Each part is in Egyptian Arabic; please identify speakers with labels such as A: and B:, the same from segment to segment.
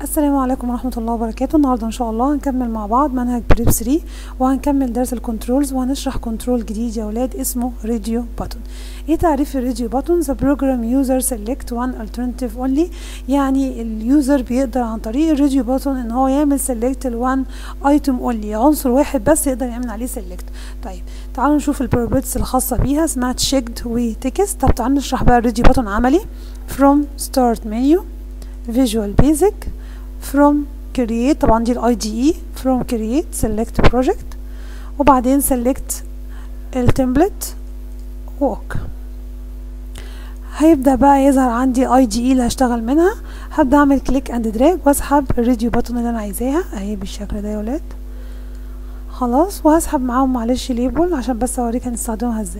A: السلام عليكم ورحمة الله وبركاته النهاردة إن شاء الله هنكمل مع بعض منهج بريب 3 وهنكمل درس الكنترولز وهنشرح كنترول جديد يا ولاد اسمه راديو باتون ايه تعريف الراديو باتون the program user select one alternative only يعني اليوزر بيقدر عن طريق الراديو باتون ان هو يعمل select ال one item only عنصر واحد بس يقدر يعمل عليه select طيب تعالوا نشوف البروبرتيز الخاصة بيها اسمها checked وتكست طب تعالوا نشرح بقى الراديو باتون عملي from start menu visual basic from create طبعا دي الاي دي اي from create select project وبعدين select التمبلت walk هيبدأ بقى يظهر عندي اي دي اي اللي هشتغل منها هبدأ اعمل كليك اند دراج واسحب الراديو باتون اللي انا عايزاها اهي بالشكل ده يا ولاد خلاص وهسحب معاهم معلش ليبل عشان بس اوريك هنستخدمها ازاي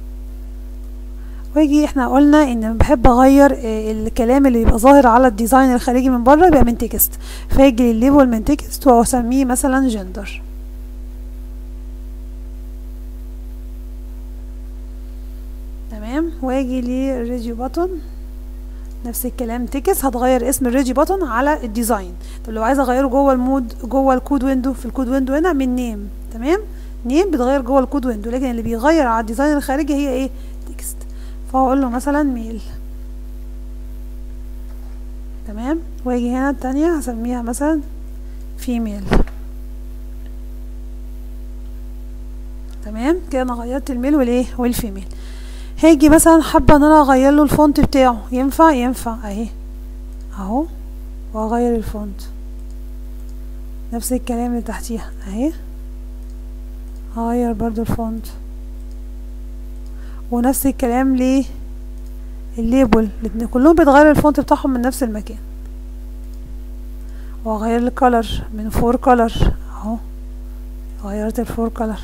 A: واجي احنا قلنا ان بحب اغير اه الكلام اللي بيبقى ظاهر على الديزاين الخارجي من بره يبقى من تكست فاجي للليبل من تكست واسميه مثلا جندر تمام واجي للراديو باتون نفس الكلام تكست هتغير اسم الراديو باتون على الديزاين طب لو عايزه اغيره جوه المود جوه الكود ويندو في الكود ويندو هنا من نيم تمام نيم بتغير جوه الكود ويندو لكن اللي بيغير على الديزاين الخارجي هي ايه تكست فهقول له مثلا ميل تمام واجي هنا التانية هسميها مثلا فيميل تمام كده انا غيرت الميل والايه والفيميل هاجي مثلا حابه ان انا اغير له الفونت بتاعه ينفع ينفع اهي اهو واغير الفونت نفس الكلام اللي تحتيها اهي هغير برضو الفونت ونفس الكلام ليه الليبل الاتنين كلهم بيتغير الفونت بتاعهم من نفس المكان واغير الكولر من فور كولر اهو غيرت الفور كولر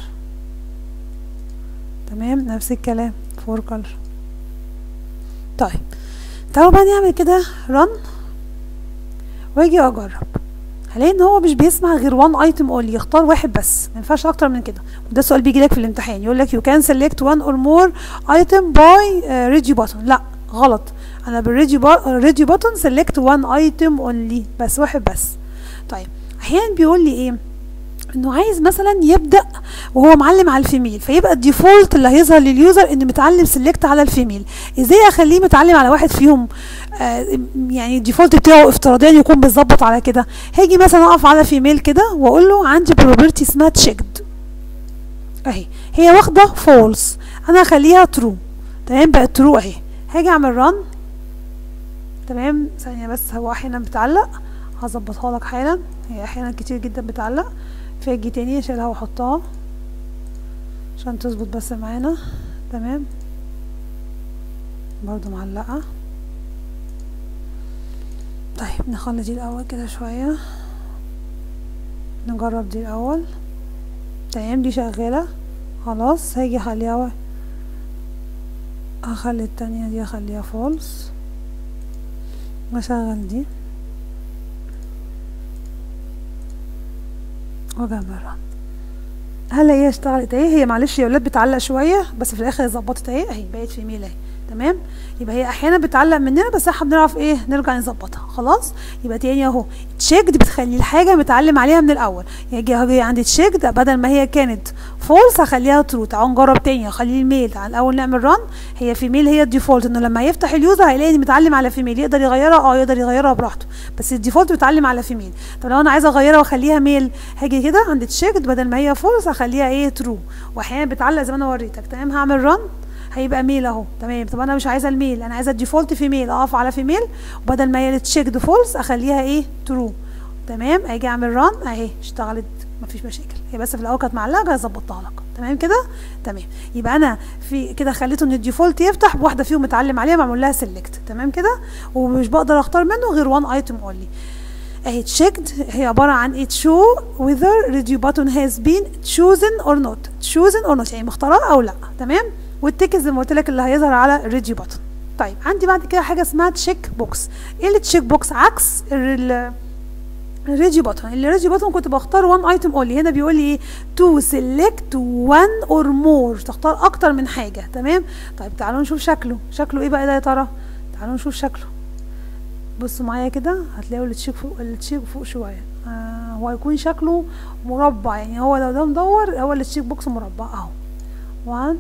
A: تمام نفس الكلام فور كولر طيب تعالوا بقى نعمل كده رن واجي اجرب هلاقي ان هو مش بيسمع غير وان ايتم اونلي يختار واحد بس ما ينفعش اكتر من كده وده سؤال بيجي لك في الامتحان يقول لك يو كان سيلكت وان اور مور ايتم باي ريديو باتون لا غلط انا بالريديو ريديو باتون سيلكت وان ايتم اونلي بس واحد بس طيب احيانا بيقول لي ايه انه عايز مثلا يبدا وهو معلم على الفيميل فيبقى الديفولت اللي هيظهر لليوزر انه متعلم سيلكت على الفيميل ازاي اخليه متعلم على واحد فيهم آه يعني الديفولت بتاعه افتراضيا يكون بيتظبط على كده هاجي مثلا اقف على فيميل كده واقول له عندي بروبرتي اسمها تشيكد اهي هي واخده فولس انا هخليها ترو تمام بقت ترو اهي هاجي اعمل رن تمام ثانيه بس هو احيانا بتعلق هظبطها لك حالا هي احيانا كتير جدا بتعلق فاجي تاني اشيلها واحطها عشان تظبط بس معانا تمام برضو معلقة طيب نخلي دي الاول كده شوية نجرب دي الاول تمام دي شغالة خلاص هاجي اخليها هخلي التانية دي اخليها فولس واشغل دي وجمرة هلا هي اشتغلت اهي هي معلش يا ولاد بتعلق شويه بس في الاخر ظبطت اهي اهي بقت في ميل اهي تمام يبقى هي احيانا بتعلق مننا بس احنا بنعرف ايه نرجع نظبطها خلاص يبقى تاني اهو تشيكد بتخلي الحاجه متعلم عليها من الاول يجي يعني عندي تشيكد بدل ما هي كانت فولس هخليها ترو تعالوا نجرب تاني هخلي الميل تعال الاول نعمل ران هي في ميل هي الديفولت انه لما يفتح اليوزر هيلاقي ان متعلم على في ميل يقدر يغيرها اه يقدر يغيرها براحته بس الديفولت بتعلم على في ميل طب لو انا عايزه اغيرها واخليها ميل هاجي كده عند تشيكد بدل ما هي فولس هخليها ايه ترو واحيانا بتعلق زي ما انا وريتك تمام هعمل ران هيبقى ميل اهو تمام طب انا مش عايزه الميل انا عايزه الديفولت في ميل اقف على في ميل وبدل ما هي تشيكد فولس اخليها ايه ترو تمام اجي اعمل ران اهي اشتغلت مفيش مشاكل هي بس في الاول كانت معلقه هظبطها لك تمام كده تمام يبقى انا في كده خليته ان الديفولت يفتح بواحده فيهم متعلم عليها معمول لها سيلكت تمام كده ومش بقدر اختار منه غير وان ايتم اونلي اهي تشيكد هي عباره عن it show whether radio button has been chosen or not chosen or not يعني مختاراه او لا تمام والتكست زي ما قلت لك اللي هيظهر على الراديو باتون طيب عندي بعد كده حاجه اسمها تشيك بوكس ايه اللي تشيك بوكس عكس الراديو باتون الراديو باتون كنت بختار وان ايتم اونلي هنا بيقول لي ايه تو سيلكت وان اور مور تختار اكتر من حاجه تمام طيب تعالوا نشوف شكله شكله ايه بقى ده يا ترى تعالوا نشوف شكله بصوا معايا كده هتلاقوا التشيك فوق التشيك فوق شويه آه هو هيكون شكله مربع يعني هو لو ده مدور هو التشيك بوكس مربع اهو 1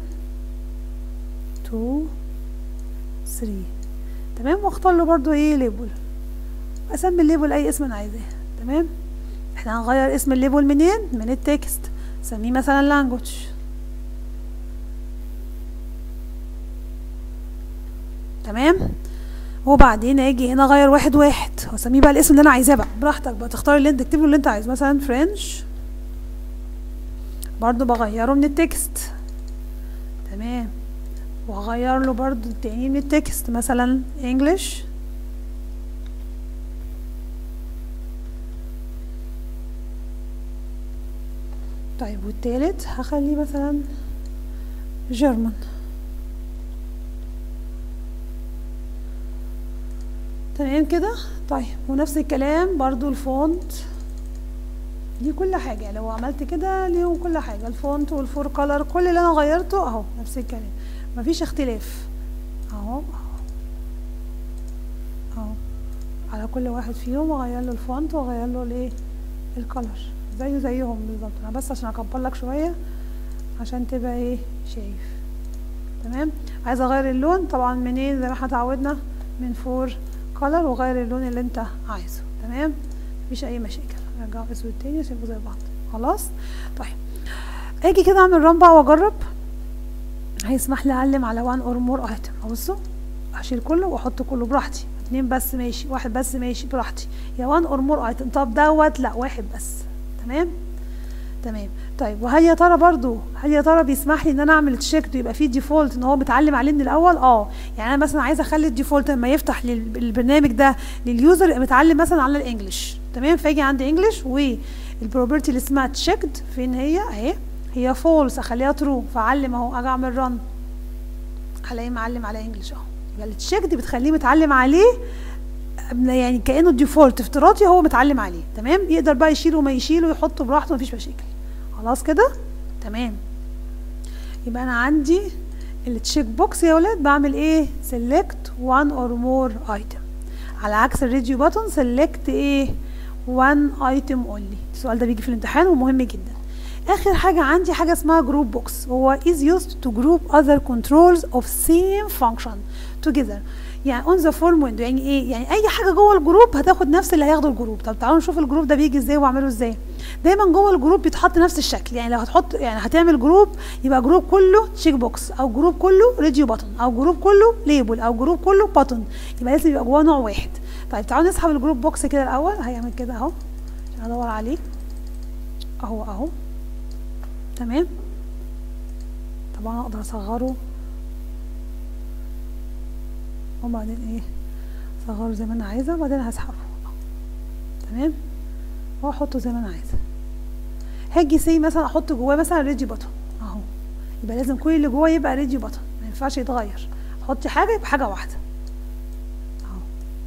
A: 2 3 تمام واختار له برضو ايه ليبل اسمي الليبل اي اسم انا عايزاه تمام احنا هنغير اسم الليبل منين من التكست سميه مثلا language تمام وبعدين اجي هنا اغير واحد واحد واسميه بقى الاسم اللي انا عايزاه بقى براحتك بقى تختار اللي انت تكتب له اللي انت عايزه مثلا فرنش برضو بغيره من التكست تمام واغير له برضو التاني من التكست مثلا انجلش طيب والتالت هخليه مثلا جيرمان تمام كده طيب ونفس الكلام برضو الفونت دي كل حاجة لو عملت كده ليهم كل حاجة الفونت والفور كولر كل اللي انا غيرته اهو نفس الكلام مفيش اختلاف اهو اهو على كل واحد فيهم اغير له الفونت واغير له الايه الكولر زيه زيهم بالظبط انا بس عشان اكبر لك شويه عشان تبقى ايه شايف تمام عايزه اغير اللون طبعا منين زي ما احنا اتعودنا من فور كولر وغير اللون اللي انت عايزه تمام مفيش اي مشاكل رجعوا اسود تاني عشان يبقوا زي بعض خلاص طيب اجي كده اعمل ران بقى واجرب هيسمح لي اعلم على وان اور مور ايتم بصوا هشيل كله واحط كله براحتي اتنين بس ماشي واحد بس ماشي براحتي يا وان اور مور ايتم طب دوت لا واحد بس تمام تمام طيب وهل يا ترى برضو هل يا ترى بيسمح لي ان انا اعمل تشيك يبقى فيه ديفولت ان هو متعلم عليه من الاول اه يعني انا مثلا عايزه اخلي الديفولت لما يفتح لل- البرنامج ده لليوزر يبقى متعلم مثلا على الانجليش تمام فاجي عند انجليش والبروبرتي اللي اسمها تشيكد فين هي اهي هي فولس اخليها ترو فاعلم اهو اجي اعمل رن هلاقيه معلم على انجليش اهو يبقى التشيك دي بتخليه متعلم عليه يعني كانه ديفولت افتراضي هو متعلم عليه تمام يقدر بقى يشيله وما يشيله ويحطه براحته مفيش مشاكل خلاص كده تمام يبقى انا عندي التشيك بوكس يا ولاد بعمل ايه select one or more item على عكس الراديو بutton select ايه one item only السؤال ده بيجي في الامتحان ومهم جدا اخر حاجه عندي حاجه اسمها جروب بوكس هو is used to group other controls of same function together يعني on the form window يعني ايه يعني اي حاجه جوه الجروب هتاخد نفس اللي هياخده الجروب طب تعالوا نشوف الجروب ده بيجي ازاي واعمله ازاي دايما جوه الجروب بيتحط نفس الشكل يعني لو هتحط يعني هتعمل جروب يبقى جروب كله تشيك بوكس او جروب كله راديو بutton او جروب كله ليبل او جروب كله بutton يبقى لازم يبقى جواه نوع واحد طيب تعالوا نسحب الجروب بوكس كده الاول هيعمل كده اهو عشان ادور عليه اهو اهو تمام طبعا اقدر اصغره وبعدين ايه اصغره زي ما انا عايزه وبعدين هسحبه تمام واحطه زي ما انا عايزه هاجي سي مثلا احط جواه مثلا ريدي بطن اهو يبقى لازم كل اللي جواه يبقى ريدي بطن ما ينفعش يتغير حطي حاجه يبقى حاجه واحده اهو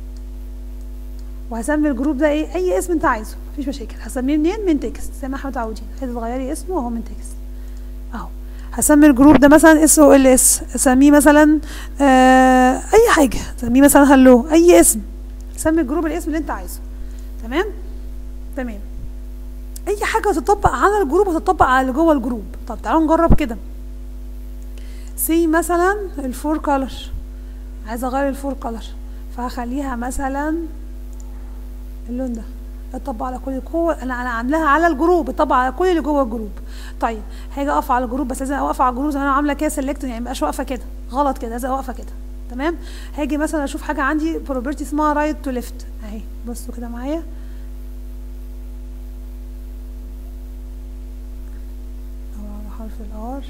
A: وهسمي الجروب ده ايه اي اسم انت عايزه مفيش مشاكل هسميه منين من تكست زي ما احنا متعودين عايزه تغيري اسمه اهو من تكست اهو هسمي الجروب ده مثلا اس او ال اس اسميه مثلا آه اي حاجه سميه مثلا هلو اي اسم سمي الجروب الاسم اللي انت عايزه تمام تمام اي حاجه تطبق على الجروب هتطبق على اللي جوه الجروب طب تعالوا نجرب كده سي مثلا الفور كولر عايزه اغير الفور كولر فهخليها مثلا اللون ده اطبق على كل جوه انا انا عاملاها على الجروب اطبق على كل اللي جوه الجروب طيب هاجي اقف على الجروب بس لازم اوقف على الجروب زي ما انا عامله كده سيلكت يعني مبقاش واقفه كده غلط كده لازم واقفه كده تمام هاجي مثلا اشوف حاجه عندي بروبرتي اسمها رايت تو ليفت اهي بصوا كده معايا على حرف الار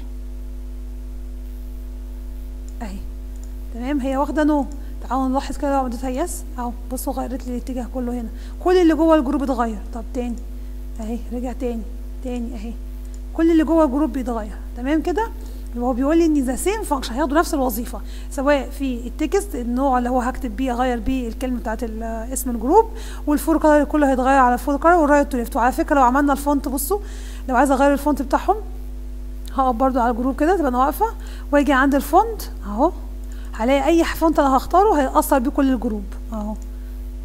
A: اهي تمام هي واخده نو تعالوا نلاحظ كده لو اديتها يس اهو بصوا غيرت لي الاتجاه كله هنا كل اللي جوه الجروب اتغير طب تاني اهي رجع تاني تاني اهي كل اللي جوه الجروب بيتغير تمام كده يبقى هو بيقول لي ان ذا سيم فانكشن هياخدوا نفس الوظيفه سواء في التكست النوع اللي هو هكتب بيه اغير بيه الكلمه بتاعت اسم الجروب والفور كلر كله هيتغير على الفور كلر والرايت تو ليفت وعلى فكره لو عملنا الفونت بصوا لو عايزه اغير الفونت بتاعهم هقف برضو على الجروب كده تبقى انا واقفه واجي عند الفونت اهو هلاقي اي فونت انا هختاره هيأثر بيه كل الجروب اهو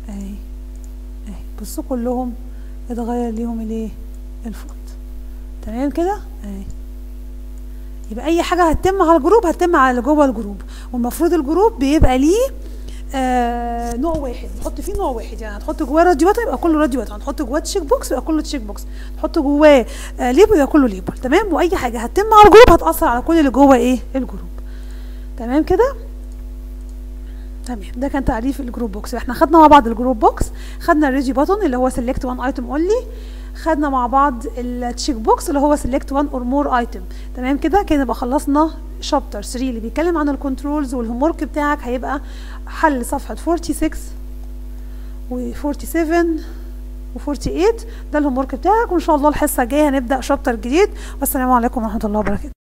A: بصوا كلهم اتغير ليهم الايه الفونت تمام كده اهي يبقى اي حاجه هتتم على الجروب هتتم على اللي جوه الجروب والمفروض الجروب بيبقى ليه آه نوع واحد نحط فيه نوع واحد يعني هتحط جواه راديوات يبقى كله راديوات هنحط جواه تشيك بوكس يبقى كله تشيك بوكس نحط جواه آه ليبل يبقى كله ليبل تمام واي حاجه هتتم على الجروب هتاثر على كل اللي جوه ايه الجروب تمام كده تمام ده كان تعريف الجروب بوكس احنا خدنا مع بعض الجروب بوكس خدنا الريجي بutton اللي هو سيلكت وان ايتم اونلي خدنا مع بعض التشيك بوكس اللي هو سيلكت وان اور مور ايتم تمام كده كده يبقى خلصنا شابتر 3 اللي بيتكلم عن الكنترولز والهوم ورك بتاعك هيبقى حل صفحه 46 و 47 و 48 ده الهوم ورك بتاعك وان شاء الله الحصه الجايه هنبدا شابتر جديد والسلام عليكم ورحمه الله وبركاته